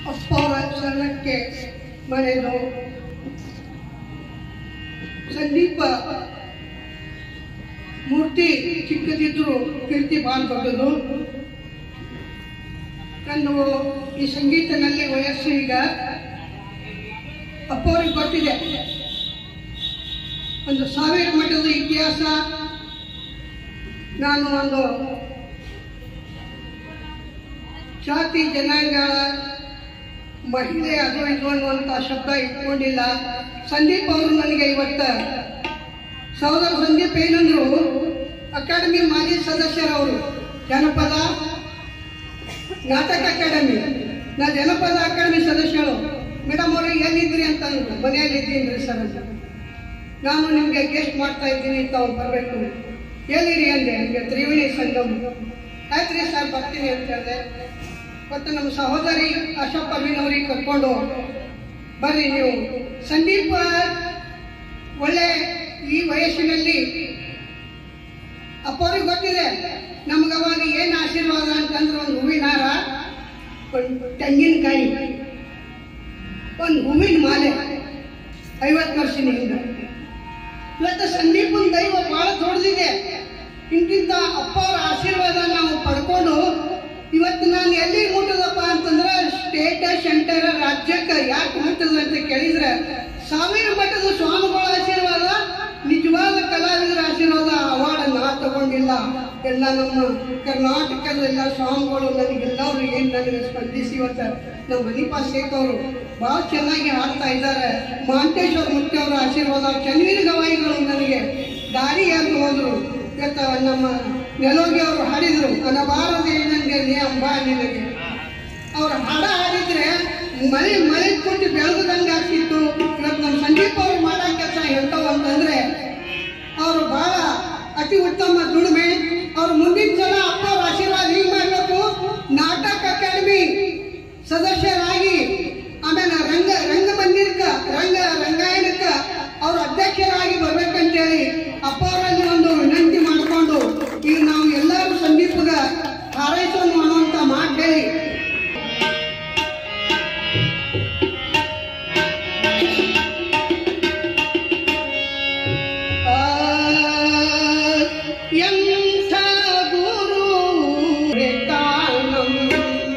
ಅಪ್ಪ ಅವರ ಚರಣಕ್ಕೆ ಮನೆದು ಸಂದೀಪ ಮೂರ್ತಿ ಚಿಕ್ಕದಿದ್ರು ಕೀರ್ತಿ ಭಾಳ ದೊಡ್ಡದು ನಂದು ಈ ಸಂಗೀತನಲ್ಲಿ ವಯಸ್ಸು ಈಗ ಅಪ್ಪ ಅವ್ರಿಗೆ ಗೊತ್ತಿದೆ ಒಂದು ಸಾವಿರ ಮಠದ ಇತಿಹಾಸ ನಾನು ಒಂದು ಜಾತಿ ಜನಾಂಗ ಮಹಿಳೆ ಅದು ಇದು ಅನ್ನುವಂಥ ಶಬ್ದ ಇಟ್ಕೊಂಡಿಲ್ಲ ಸಂದೀಪ್ ಅವರು ನನಗೆ ಇವತ್ತ ಸಹೋದರ ಸಂದೀಪ್ ಏನಂದ್ರು ಅಕಾಡೆಮಿ ಮಾಜಿ ಸದಸ್ಯರವರು ಜನಪದ ನಾಟಕ ಅಕಾಡೆಮಿ ನಾ ಜನಪದ ಅಕಾಡೆಮಿ ಸದಸ್ಯರು ಮೇಡಮ್ ಅವ್ರಿಗೆ ಎಲ್ಲಿದ್ರಿ ಅಂತ ಅಂದ್ರು ಮನೆಯಲ್ಲಿ ಇದ್ದೀನಿ ಸರ್ ಅಂತ ನಾನು ನಿಮಗೆ ಗೆಸ್ಟ್ ಮಾಡ್ತಾ ಇದ್ದೀನಿ ತಾವು ಬರಬೇಕು ಎಲ್ಲಿರಿ ಅಂದೆ ನಿಮಗೆ ತ್ರಿವೇಣಿ ಸಂಗಮ ಆಯ್ತ್ರಿ ಸರ್ ಬರ್ತೀನಿ ಅಂತ ಹೇಳಿದೆ ಮತ್ತು ನಮ್ಮ ಸಹೋದರಿ ಆಶಾ ಪರ್ವೀನ್ ಅವ್ರಿಗೆ ಕರ್ಕೊಂಡು ಬರ್ರಿ ನೀವು ಸಂದೀಪ ಒಳ್ಳೆ ಈ ವಯಸ್ಸಿನಲ್ಲಿ ಅಪ್ಪವ್ರಿಗೆ ಗೊತ್ತಿದೆ ನಮ್ಗೆ ಅವಾಗ ಏನು ಆಶೀರ್ವಾದ ಅಂತಂದ್ರೆ ಒಂದು ಹೂವಿನ ಹಾರ ಒಂದು ತೆಂಗಿನಕಾಯಿ ಒಂದು ಹೂವಿನ ಮಾಲೆ ಐವತ್ತು ವರ್ಷದ ಹಿಂದೆ ಇವತ್ತು ಸಂದೀಪನ ದೈವ ಬಹಳ ದೊಡ್ಡದಿದೆ ಇಂತಿಂತ ಅಪ್ಪ ಅವರ ಆಶೀರ್ವಾದ ನಾವು ಪಡ್ಕೊಂಡು ಇವತ್ತು ನಾನು ಎಲ್ಲಿ ಮುಟ್ಟದಪ್ಪ ಅಂತಂದ್ರೆ ಸ್ಟೇಟ್ ಸೆಂಟರ್ ರಾಜ್ಯಕ್ಕೆ ಯಾಕೆ ಮುಟ್ಟದ ಅಂತ ಕೇಳಿದ್ರೆ ಸಾವಿರ ಮಟ್ಟದ ಸ್ವಾಮಿಗಳ ಆಶೀರ್ವಾದ ನಿಜವಾದ ಕಲಾವಿದರ ಆಶೀರ್ವಾದ ಅವಾರ್ಡ್ ನಾ ತಗೊಂಡಿಲ್ಲ ಎಲ್ಲ ನಮ್ಮ ಕರ್ನಾಟಕದ ಎಲ್ಲ ಸ್ವಾಮಿಗಳು ನನಗೆಲ್ಲರೂ ಏನು ನನಗೆ ಸ್ಪಂದಿಸಿ ಇವತ್ತು ನಮ್ಮ ಮಣಿಪಾ ಶೇಖ್ ಅವರು ಭಾಳ ಚೆನ್ನಾಗಿ ಹಾಡ್ತಾ ಇದ್ದಾರೆ ಮಾಂತೇಶ್ವರ ಮುಖ್ಯ ಅವರ ಆಶೀರ್ವಾದ ಚನ್ವೀರ ಗವಾಯಿಗಳು ನನಗೆ ದಾರಿಯಾಗಿ ಹೋದ್ರು ಇವತ್ತು ನಮ್ಮ ನೆಲೋಗಿ ಅವರು ಹಾಡಿದರು ಅನಬಾರದೆ ನನಗೆ ನೀ ಅಂಬಾ ನಿನಗೆ ಅವ್ರ ಹಾಡ ಹಾಡಿದ್ರೆ ಮಳೆ ಮಳೆ ಕೊಟ್ಟು ಬೆಳೆದಂಗೆ ಆಗ್ತಿತ್ತು ಇವತ್ತು ನಮ್ಮ ಸಂದೀಪ್ ಅವ್ರು ಮಾಡೋ ಕೆಲಸ ಎಂಥವು ಅಂತಂದ್ರೆ ಅವರು ಬಹಳ ಅತಿ ಉತ್ತಮ ದುಡಿಮೆ ಅವ್ರು ಮುಂದಿನ ಸಲ ಅಪ್ಪ ಅವ್ರ ಆಶೀರ್ವಾದ ಹಿಂಗೆ ಮಾಡಬೇಕು ನಾಟಕ ಅಕಾಡೆಮಿ ಸದಸ್ಯರಾಗಿ ಆಮೇಲೆ ರಂಗ ರಂಗಮಂದಿರಕ್ಕ ರಂಗ ರಂಗಾಯಣಕ್ಕ ಅವ್ರ ಅಧ್ಯಕ್ಷರಾಗಿ ಬರ್ಬೇಕಂತೇಳಿ ಅಪ್ಪ ಅವರಲ್ಲಿ ಒಂದು ವಿನಂತಿ ಮಾಡಿಕೊಂಡು ಈಗ ನಾವು ಎಲ್ಲರೂ ಸಂದೀಪಗ ಹಾರೈಸೋಣ ಅನ್ನುವಂಥ ಮಾತು ಹೇಳಿ ಆ, ಎಂಥ ಗುರು ನಮ್ಮ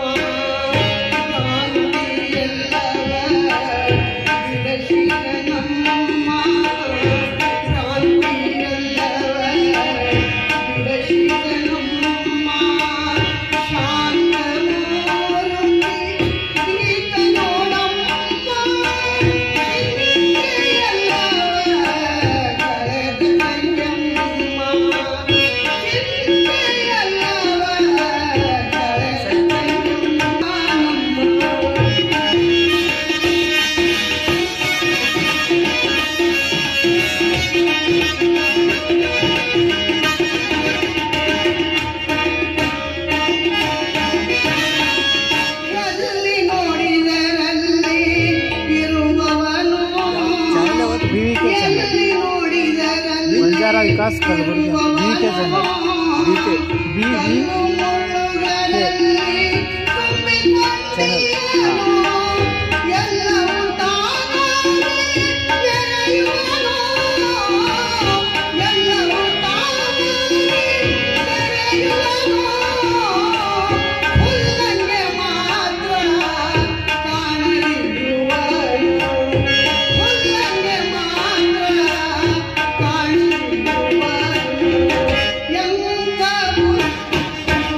ಕ್ರಾಂತಿಯೆಲ್ಲವ ಬಿಡಸಿದ ನಮ್ಮ ಕ್ರಾಂತಿಯೆಲ್ಲವ ಬಿಡಸಿದ ನಮ್ಮ ಶಾಂತ ಗೀತ ನೋಡಮ್ಮ ಎಲ್ಲಿ ನೋಡಿದರಲ್ಲಿ ಇರುವವನು ಚಾನಲ್ ಅವತ್ತು BVK ಚಾನಲ್. ಎಲ್ಲಿ ನೋಡಿದರಲ್ಲಿ Banjara Vikas Kalaburagi BVK channel. BK B B ಕಲ್ಲುಮುಳ್ಳುಗಳಲ್ಲಿ ತುಂಬಿಕೊಂಡಿರುವನು. ಎಲ್ಲವೂ ತಾನಾಗಿ ಮೆರೆಯುವನು. ಎಲ್ಲವೂ ತಾನಾಗಿ ಮೆರೆಯುವನು. ಹುಲ್ಲಂಗೆ ಮಾತ್ರ ಕಾಣಲಿರುವನು. ಹುಲ್ಲಂಗೆ ಮಾತ್ರ ಕಾಣಲಿರುವನು. ಎಂಥ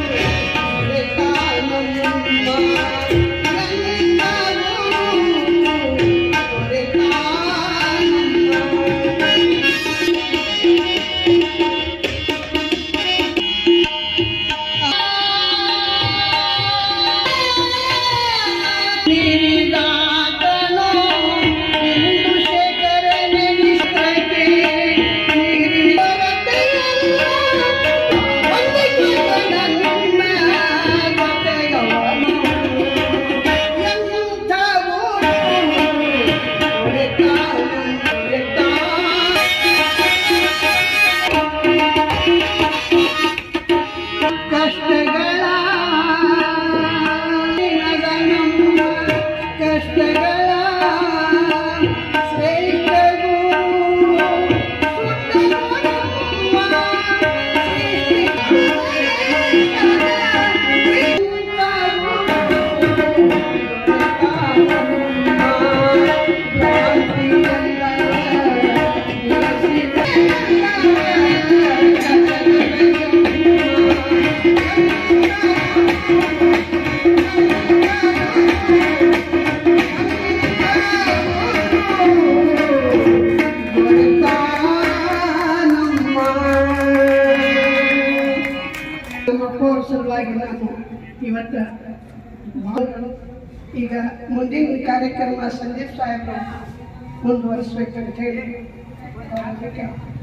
ಭಾವಗಳು ಈಗ ಮುಂದಿನ ಕಾರ್ಯಕ್ರಮ ಸಂದೀಪ್ ಸಾಹೇಬರು ಮುಂದುವರಿಸ್ಬೇಕಂತ ಹೇಳಿ ಅವ್ರ ಅದಕ್ಕೆ